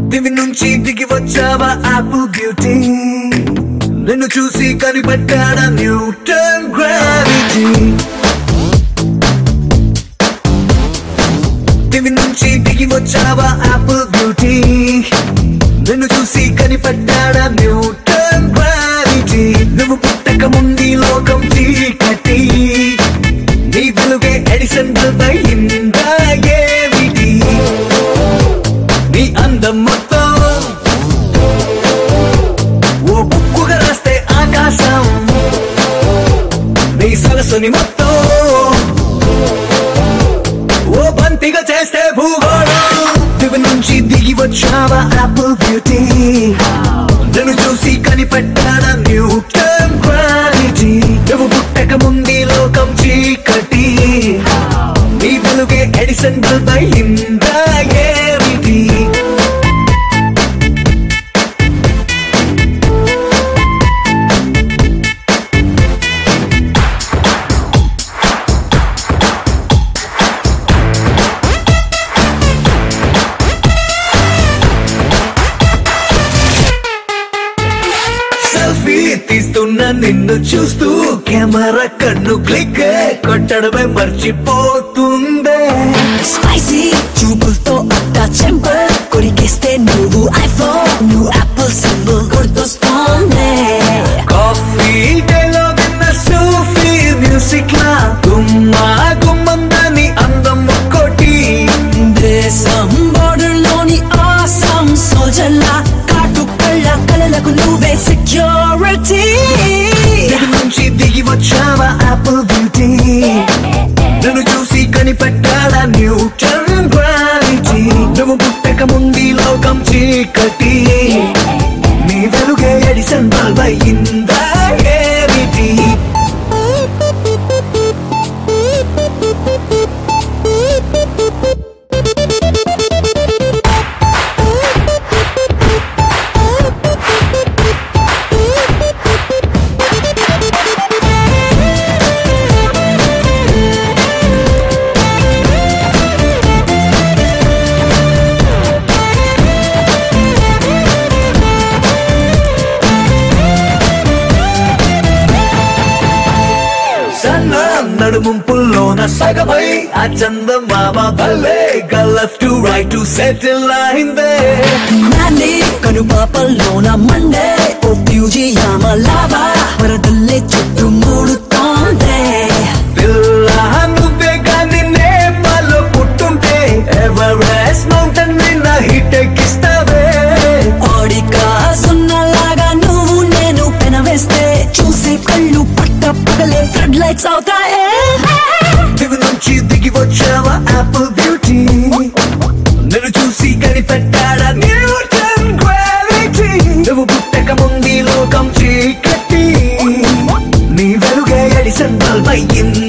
దివి నుంచి దిగి వచ్చావా ఆపిల్ బ్యూటీ నిన్ను చూసి కనిపెట్టాడా న్యూటన్ గ్రావిటీ దివి నుంచి దిగి వచ్చావా ఆపిల్ బ్యూటీ నిన్ను చూసి కనిపెట్టాడా న్యూటన్ గ్రావిటీ నువ్వు పుట్టక ముందు లోకం చీకటి నీ వెలుగే ఎడిసన్ బల్బ్ అయిందా ఏమిటి నీ అందం మొత్తం ఓ బుక్కుగా రాస్తే ఆకాశం నీ సరస్సుని మొత్తం ఓ బంతిగా చేస్తే భూగోళం దివి నుంచి దిగి వచ్చావా ఆపిల్ బ్యూటీ నన్ను చూసి కనిపెట్టాడా న్యూటన్ గ్రావిటీ నువ్వు పుట్టక ముందు లోకం చీకటి నీ వెలుగే ఎడిసన్ బల్బ్ అయిందా ఏమిటి సెల్ఫీ తీస్తున్న నిన్ను చూస్తూ కెమెరా కన్ను క్లిక్ కొట్టడమే మర్చిపోతుందే స్పైసీ చూపులతో అట్టా చెంపర్ కొరికేస్తే నువ్వు ఐఫోన్ నువ్వు యాపిల్ సింబల్ గుర్తొస్తోంది కాఫీ డేలో విన్న సూఫీ మ్యూజిక్ లా గుమ్మా గుమ్మందని అందం ఒక్కోటి దేశం బోర్డర్ లోని ఆసం సోజల్లా కాటు కళ్ళ కళలకు నువ్వే సెక్యూరిటీ దిగి నుంచి దిగి వచ్చావా ఆపిల్ బ్యూటీ నన్ను చూసి కనిపెట్టాడా న్యూటన్ గ్రావిటీ నువ్వు పుట్టక ముందు లోకం చీకటి నీ వెలుగే ఎడిసన్ బల్బ్ అయిందా ఏమిటి సన్న నడుముంపుల్లోన సగమై ఆ చందమామ భలే left to right to settle అయిందే నాని కనుపాపల్లోన మండే ఓ ఫ్యూజియామ లావా వరదల్లే చుట్టూ మూడుతోందే పిల్ల నువ్వే కానీ నేపాల్లో పుట్టుంటే ఎవరెస్ట్ మౌంటైన్ నిన్న హిట్ ఎక్కిస్తావే ఆడికా సున్నలాగా నువ్వు నేను పెనవేస్తే చూసే కళ్ళు పట్ట పగలే ఫ్లడ్ లైట్స్ అవుతాయే దివి నుంచి దిగి వచ్చావా ఆపిల్ బ్యూటీ నిన్ను చూసి కనిపెట్టాడా న్యూటన్ గ్రావిటీ నువ్వు పుట్టక ముందు లోకం చీకటి నీ వెలుగే ఎడిసన్ బల్బ్ అయ్యింది